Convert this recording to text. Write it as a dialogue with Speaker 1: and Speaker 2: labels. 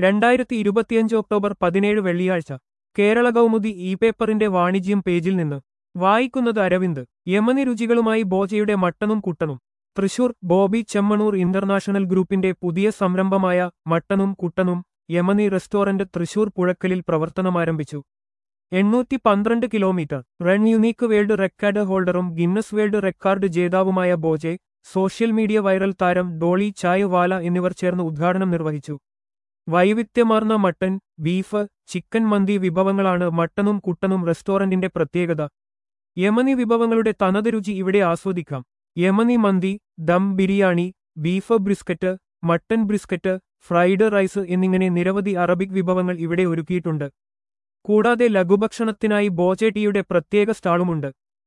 Speaker 1: രണ്ടായിരത്തി ഇരുപത്തിയഞ്ച് ഒക്ടോബർ പതിനേഴ് വെള്ളിയാഴ്ച കേരള കൗമുദി ഇ പേപ്പറിന്റെ വാണിജ്യം പേജിൽ നിന്ന് വായിക്കുന്നത് അരവിന്ദ് യമനി രുചികളുമായി ബോജയുടെ മട്ടനും കുട്ടനും തൃശൂർ ബോബി ചെമ്മണൂർ ഇന്റർനാഷണൽ ഗ്രൂപ്പിന്റെ പുതിയ സംരംഭമായ മട്ടനും കുട്ടനും യമനി റെസ്റ്റോറന്റ് തൃശൂർ പുഴക്കലിൽ പ്രവർത്തനമാരംഭിച്ചു എണ്ണൂറ്റി പന്ത്രണ്ട് kilometre run unique world record ഹോൾഡറും ഗിന്നസ് വേൾഡ് റെക്കോർഡ് ജേതാവുമായ ബോജെ സോഷ്യൽ മീഡിയ വൈറൽ താരം ഡോളി ചായ് വാല എന്നിവർ ചേർന്ന് ഉദ്ഘാടനം നിർവഹിച്ചു വൈവിധ്യമാർന്ന മട്ടൻ ബീഫ് ചിക്കൻ മന്തി വിഭവങ്ങളാണ് മട്ടനും കുട്ടനും റെസ്റ്റോറന്റിന്റെ പ്രത്യേകത യമനി വിഭവങ്ങളുടെ തനത് രുചി ഇവിടെ ആസ്വദിക്കാം Yemeni mandi dum biryani beef brisket mutton brisket fried rice എന്നിങ്ങനെ നിരവധി അറബിക് വിഭവങ്ങൾ ഇവിടെ ഒരുക്കിയിട്ടുണ്ട് കൂടാതെ ലഘുഭക്ഷണത്തിനായി ബോചേട്ടിയുടെ പ്രത്യേക സ്റ്റാളുമുണ്ട്